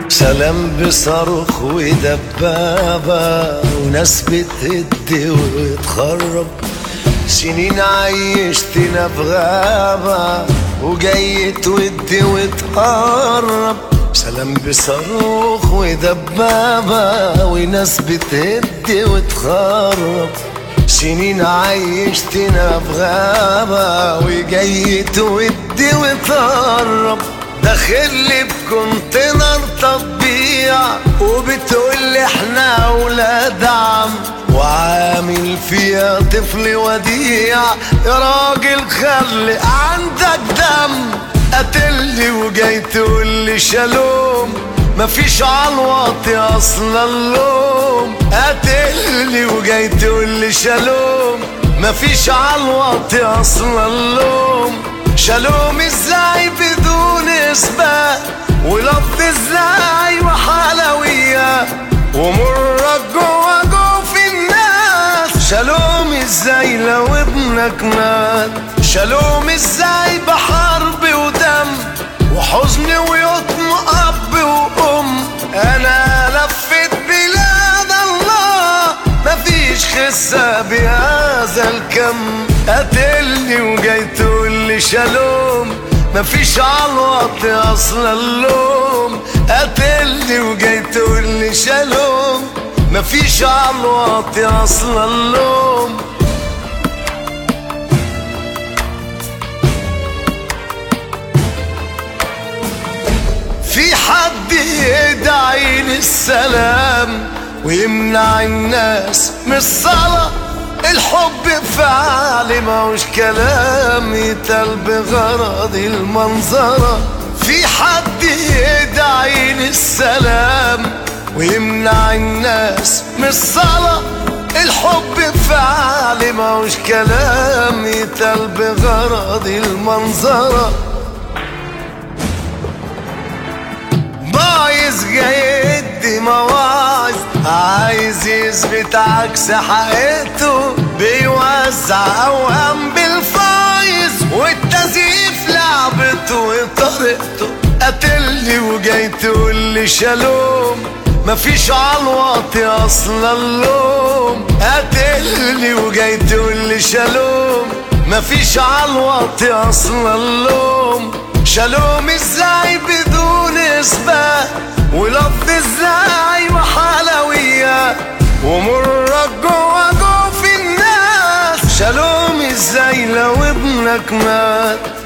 سلام بصاروخ ودبابة وناس بتهد وتخرب سنين عيشتنا في غابة وجاي تود وتقرب سلام بصاروخ ودبابة وناس بتهد وتخرب سنين عيشتنا في غابة وجاي تود وتقرب داخل لي بكونتينر تطبيع وبتقول لي احنا اولاد عم وعامل فيها طفل وديع يا راجل خلي عندك دم قتلني وجاي تقول لي شالوم مفيش عالواطي اصلا اللوم قتلني وجاي تقول لي شالوم مفيش عالواطي اصلا اللوم شالوم ازاي بدون اثبات ولف ازاي وحلويات ومرك جوا جوف الناس شالوم ازاي لو ابنك مات شالوم ازاي بحرب ودم وحزن ويتم اب وام انا لفت بلاد الله مفيش خسة بهذا الكم قتلني وجاي تقول لي شالوم مفيش عالوطي اصلا اللوم قتلني وجاي تقول لي شالوم مفيش عالوطي اصلا اللوم في حد يدعي للسلام ويمنع الناس من الصلاة الحب فعل ماهوش كلام يتقال بغرض المنظرة في حد يدعي للسلام ويمنع الناس من الصلاة الحب فعل ماهوش كلام يتقال بغرض المنظره بايظ جاي يدي مواعظ عايز يثبت عكس حقيقته بيوزع اوهام بالفايز والتزييف لعبته وطريقته قتلني وجاي تقول لي شالوم مفيش عالواطي اصلا اللوم قتلني وجاي تقول لي شالوم مفيش عالواطي اصلا اللوم شالوم ازاي بدون اثبات ولف ازاي وحلويات ومرك جوا جوف الناس شالوم ازاي لو ابنك مات